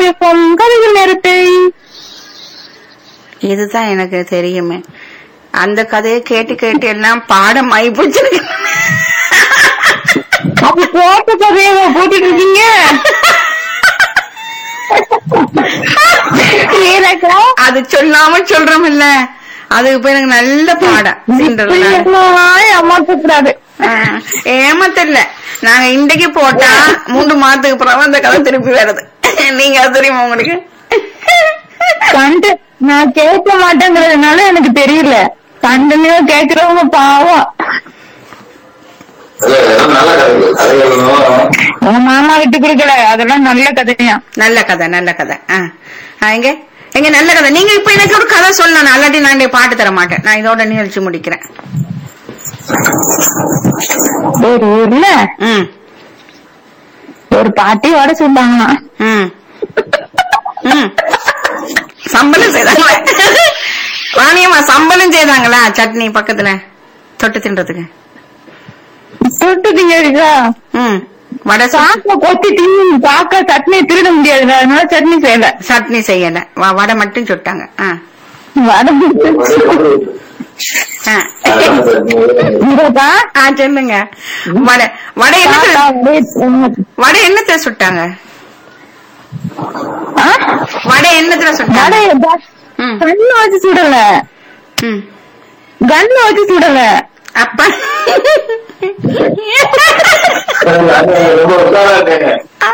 FM கதைகள் நேரத்தை இதுதான் எனக்கு தெரியுமே அந்த கதையை கேட்டு கேட்டு எல்லாம் பாடம் ஆகி போச்சிருக்கு அப்ப போட்ட கதையை போட்டுட்டு இருக்கீங்க மீராக்கா அது சொல்லாம சொல்றோம் இல்ல அது இப்ப எனக்கு நல்ல பாடம் சிண்டர்லா. அம்மாக்கூடாது ஆ, ஏமாத்தல்ல நாங்க இன்றைக்கு போட்டா மூன்று மாதத்துக்கு அப்புறம் அந்த கதை திருப்பி வருது நீங்க அது தெரியுமா உங்களுக்கு கண்டு நான் கேட்க மாட்டேங்கிறதுனால எனக்கு தெரியல கண்டினியூ கேக்குறவங்க பாவம் இல்ல, இதெல்லாம் நல்ல கதைகள் கதைகளும் உங்க மாமா விட்டு கொடுக்கல அதெல்லாம் நல்ல கதையா நல்ல கதை நல்ல கதை ஆ ஆ, எங்க எங்க நல்ல கதை நீங்க இப்ப எனக்கு ஒரு கதை சொல்லணும் அல்லாட்டி நான் இன்றைக்கு பாட்டு தர மாட்டேன் நான் இதோட நிகழ்ச்சி முடிக்கிறேன் ஒரு ஊர்ல ம் ஒரு பாட்டி வடை சுட்டாங்களாம் ம் ம் சம்பளம் செய்தாங்களா ராணியம்மா சம்பளம் செய்தாங்களா சட்னி பக்கத்துல தொட்டு தின்றதுக்கு சுட்டுட்டீங்க இருக்கா ம் வடை சு- காக்கா கொத்தி தின்னு காக்கா சட்னி திருட முடியாது அதனால சட்னி செய்யல சட்னி செய்யல வ- வடை மட்டும் சுட்டாங்க ஆ வடை ஆ. இருக்கா ஆ சொல்லுங்க வடை வடை காக்கா என்ன வடை- வடை என்னத்துல சுட்டாங்க ஆ? வடை என்னத்துல சுட்டாங்க வடை க- ம் கண்ணு வச்சு சுடல ம் கண்ணு வச்சு சுடல அப்ப ரொம்ப உஷாரா இருக்காங்க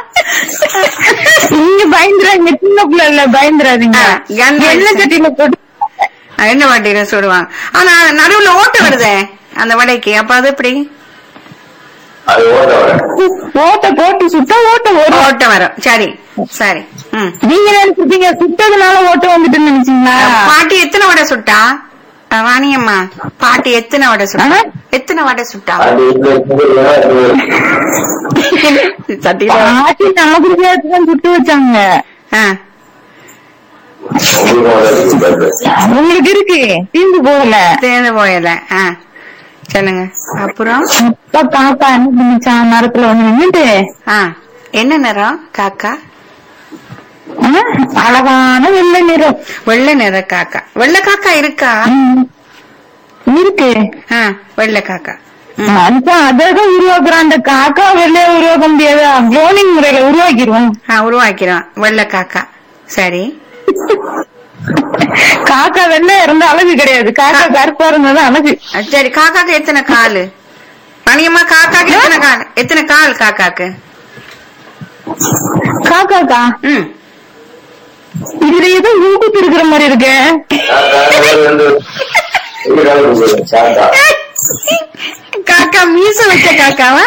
நீங்க பயந்துறாங்க சின்ன பிள்ளை இல்ல பயந்துறாதீங்க ஆ, gun என்ன வச்சு. சட்டியில போட்டு என்ன வட்டியில சுடுவாங்க ஆனா நடுவுல ஓட்ட வருதே அந்த வடைக்கு அப்ப அது எப்படி அது ஓட்ட வர ஓட்ட போட்டு சுட்டா ஓட்ட வரும் ஓட்ட வரும் சரி சரி ம் நீங்க நினைச்சிருப்பீங்க சுட்டதுனால ஓட்ட வந்துட்டு நினைச்சீங்களா பாட்டி எத்தனை வடை சுட்டா அஹ் வாணியம்மா பாட்டி எத்தனை வடை சுட்டா ஆ? எத்தனை வடை சுட்டா அது இந்த இந்த சத்தியில பாட்டி நமக்கு சேர்த்துதான் சுட்டு வச்சாங்க ஆ. உங்களுக்கு இருக்கு தீந்து போகல தேர்ந்து போயல ஆ சொல்லுங்க அப்புறம் அப்ப காக்கா என்ன பண்ணிச்சான் மரத்துல வந்து நின்னுட்டு ஆ என்ன நிறம் காக்கா ஆ, அழகான வெள்ளை நிறம் வெள்ளை நிற காக்கா வெள்ளை காக்கா இருக்கா ம். இருக்கு ஆ வெள்ளை காக்கா அதுதான் அதான் உருவாக்குறான் அந்த காக்கா வெள்ளைய உருவாக்க முடியாது குளோனிங் முறையில உருவாக்கிடுவோம் ஆ உருவாக்கிறோம் வெள்ளை காக்கா சரி காக்கா வெள்ளை இருந்தா அழகு கிடையாது காக்கா கருப்பா இருந்தது அழகு அஹ் சரி காக்காக்கு எத்தனை காலு வாணியம்மா காக்காக்கு எத்தனை கால் எத்தனை கால் காக்காக்கு காக்காக்கா ம் இதுல ஏதோ ஊக்குத்து இருக்கிற மாதிரி இருக்கு காக்கா மீச வச்ச காக்காவா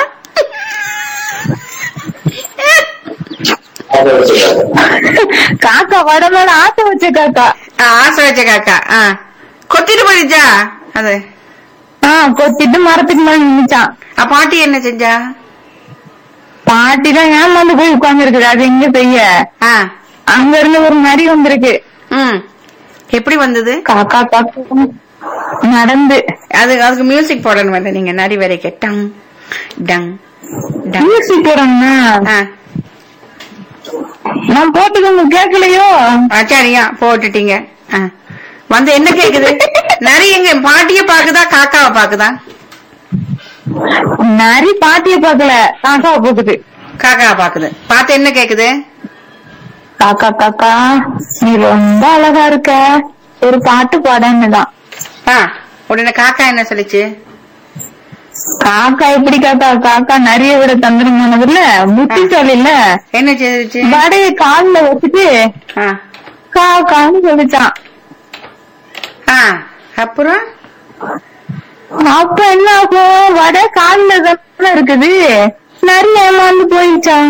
காக்கா வட மேல ஆசை வச்ச காக்கா ஆ, ஆசை வச்ச காக்கா ஆ கொத்திட்டு போயிடுச்சா அது ஆ கொத்திட்டு மரத்துக்கு மேல நின்னுச்சான் ஆ, பாட்டி என்ன செஞ்சா பாட்டி தான் ஏமாந்து போய் உட்கார்ந்து இருக்குது அது எங்க செய்ய ஆ அங்க இருந்து ஒரு நரி வந்திருக்கு ம் எப்படி வந்தது காக்கா காக்கா நடந்து அது அதுக்கு மியூசிக் போடணும் இல்ல நீங்க நரி வரைக்க டங் டங் டங் மியூசிக் போறாங்க ஆ நான் போட்டது உங்களுக்கு கேட்கலையோ ஆ, சரியா போட்டுட்டீங்க ஆ. வந்து என்ன கேக்குது நரி எங்க பாட்டிய பாக்குதா காக்காவை பாக்குதா நரி பாட்டிய பாக்கல காக்காவை போக்குது காக்காவை பாக்குது பார்த்து என்ன கேக்குது காக்கா காக்கா நீ ரொம்ப அழகா இருக்க ஒரு பாட்டு பாடன்னுதான் ஆ உடனே காக்கா என்ன சொல்லுச்சு காக்கா எப்படி காக்கா காக்கா நிறைய விட தந்திரமானது இல்ல புத்திசாலி இல்ல என்ன செய்துச்சு வடைய கால்ல வச்சுட்டு ஆ காக்கான்னு சொல்லிச்சான் ஆ அப்புறம் அப்ப என்ன ஆகும் வடை கால்ல தானே இருக்குது நிறைய ஏமாந்து போயிடுச்சான்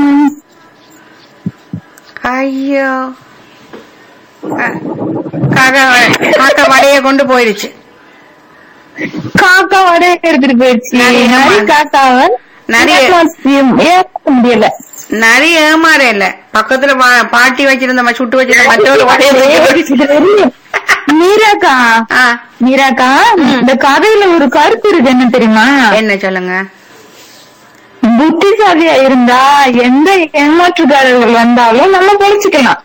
ஐயோ ஆ, காக்கா காக்கா வடைய கொண்டு போயிடுச்சு காக்கா வடைய எடுத்துட்டு போயிடுச்சு நரி ஏமா- நரி காக்காவை நரி- ஏமாத்த ஏமாத்த முடியல நரி ஏமாற இல்ல பக்கத்துல பா- பாட்டி வச்சிருந்த ம- சுட்டு வச்சிருந்த மற்றொரு வடைய தூக்கி போயிடுச்சு. மீராக்கா ஆ மீராக்கா இந்த கதையில ஒரு கருத்து இருக்கு என்ன தெரியுமா என்ன சொல்லுங்க புத்திசாலியா இருந்தா எந்த ஏமாற்றுக்காரர்கள் வந்தாலும் நம்ம பொழிச்சுக்கலாம்